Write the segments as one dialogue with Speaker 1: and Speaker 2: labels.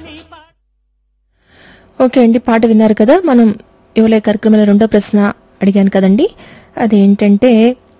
Speaker 1: okay అండి పాట విన్నారు కదా మనం యువలే కార్యక్రమంలో రెండో ప్రశ్న అడిగాను కదండి అదేంటంటే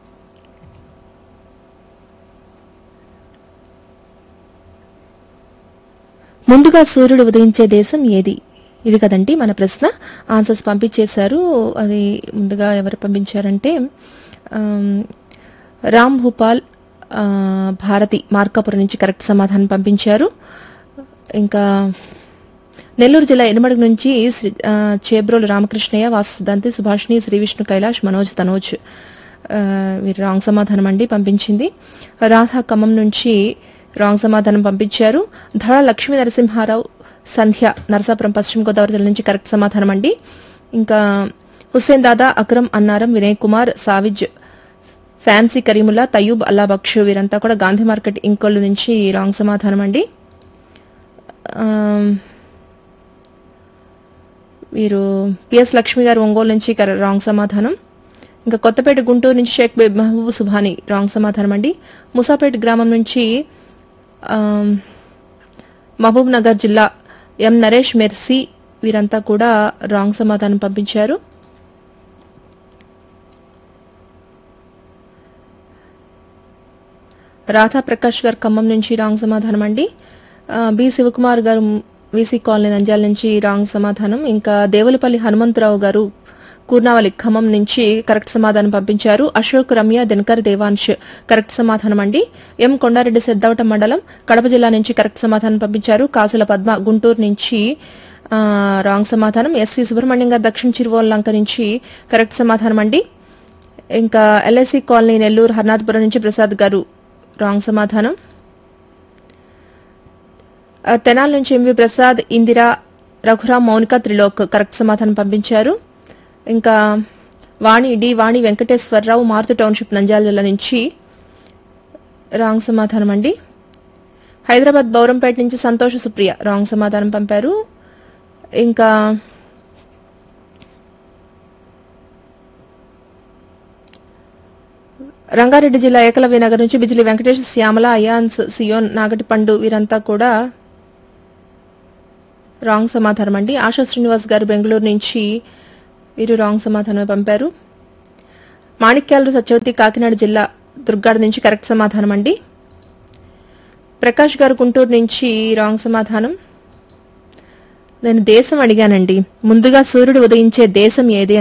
Speaker 1: ముందుగా సూర్యుడు ఉదయించే దేశం ఏది ఇది కదండి మన ప్రశ్న ఆన్సర్స్ పంపించేశారు అది ముందుగా ఎవరు పంపించారంటే ఆమ్, రామ్ భూపాల్ ఆ, భారతి మార్కాపురం నుంచి కరెక్ట్ సమాధానం పంపించారు ఇంకా నెల్లూరు జిల్లా ఎనమడుగు నుంచి శ్రీ ఆ, చేబ్రోలు రామకృష్ణయ్య వాసు సిద్ధాంతి సుభాషిణి శ్రీ విష్ణు కైలాష్ మనోజ్ తనోజ్ ఆ, వీరు రాంగ్ సమాధానం అండి పంపించింది రాధా ఖమ్మం నుంచి రాంగ్ సమాధానం పంపించారు ధడ లక్ష్మీ నరసింహారావు సంధ్య నరసాపురం పశ్చిమ గోదావరి జిల్లా నుంచి కరెక్ట్ సమాధానం అండి ఇంకా హుస్సేన్ దాదా అక్రమ్ అన్నారం వినయ్ కుమార్ సావిజ్ ఫ్యాన్సీ కరీముల్లా తయూబ్ అల్లా బక్ష్ వీరంతా కూడా గాంధీ మార్కెట్ ఇంకొల్లు నుంచి రాంగ్ సమాధానం అండి ఆమ్, వీరు పిఎస్ లక్ష్మి గారు ఒంగోలు నుంచి కర- రాంగ్ సమాధానం ఇంకా కొత్తపేట గుంటూరు నుంచి షేక్ బే- మహబూబ్ సుభాని రాంగ్ సమాధానం అండి ముసాపేట గ్రామం నుంచి ఆమ్, మహబూబ్ నగర్ జిల్లా ఎం నరేష్ మెర్సీ వీరంతా కూడా రాంగ్ సమాధానం పంపించారు రాధా ప్రకాష్ గారు ఖమ్మం నుంచి రాంగ్ సమాధానం అండి ఆ, బి శివకుమార్ గారు వీసీ కాలనీ నంద్యాల నుంచి రాంగ్ సమాధానం ఇంకా దేవులపల్లి హనుమంతరావు గారు కూర్నావలి ఖమ్మం నుంచి కరెక్ట్ సమాధానం పంపించారు అశోక్ రమ్య దినకర్ దేవాంశ్ కరెక్ట్ సమాధానం అండి ఎం కొండారెడ్డి సిద్దవటం మండలం కడప జిల్లా నుంచి కరెక్ట్ సమాధానం పంపించారు కాసుల పద్మ గుంటూరు నుంచి ఆ, రాంగ్ సమాధానం ఎస్వి సుబ్రహ్మణ్యం గారు దక్షిణ చిరువోల్ లంక నుంచి కరెక్ట్ సమాధానం అండి ఇంకా ఎల్ఐసి కాలనీ నెల్లూరు హర్నాథపురం నుంచి ప్రసాద్ గారు రాంగ్ సమాధానం ఆ, తెనాల నుంచి ఎంవి ప్రసాద్ ఇందిరా రఘురామ్ మౌనిక త్రిలోక్ కరెక్ట్ సమాధానం పంపించారు ఇంకా వాణి డి వాణి వెంకటేశ్వరరావు మారుతి టౌన్షిప్ నంద్యాల జిల్లా నుంచి రాంగ్ సమాధానం అండి హైదరాబాద్ బౌరంపేట నుంచి సంతోష సుప్రియ రాంగ్ సమాధానం పంపారు ఇంకా రంగారెడ్డి జిల్లా ఏకలవ్య నగర్ నుంచి బిజిలి వెంకటేష్ శ్యామల అయాన్స్ సియోన్ నాగటిపండు వీరంతా కూడా రాంగ్ సమాధానం అండి ఆశా శ్రీనివాస్ గారు బెంగళూరు నుంచి వీరు రాంగ్ సమాధానం పంపారు మాణిక్యాలు సత్యవతి కాకినాడ జిల్లా దుర్గాడ నుంచి కరెక్ట్ సమాధానం అండి ప్రకాష్ గారు గుంటూరు నుంచి రాంగ్ సమాధానం నేను దేశం అడిగానండి ముందుగా సూర్యుడు ఉదయించే దేశం ఏది అని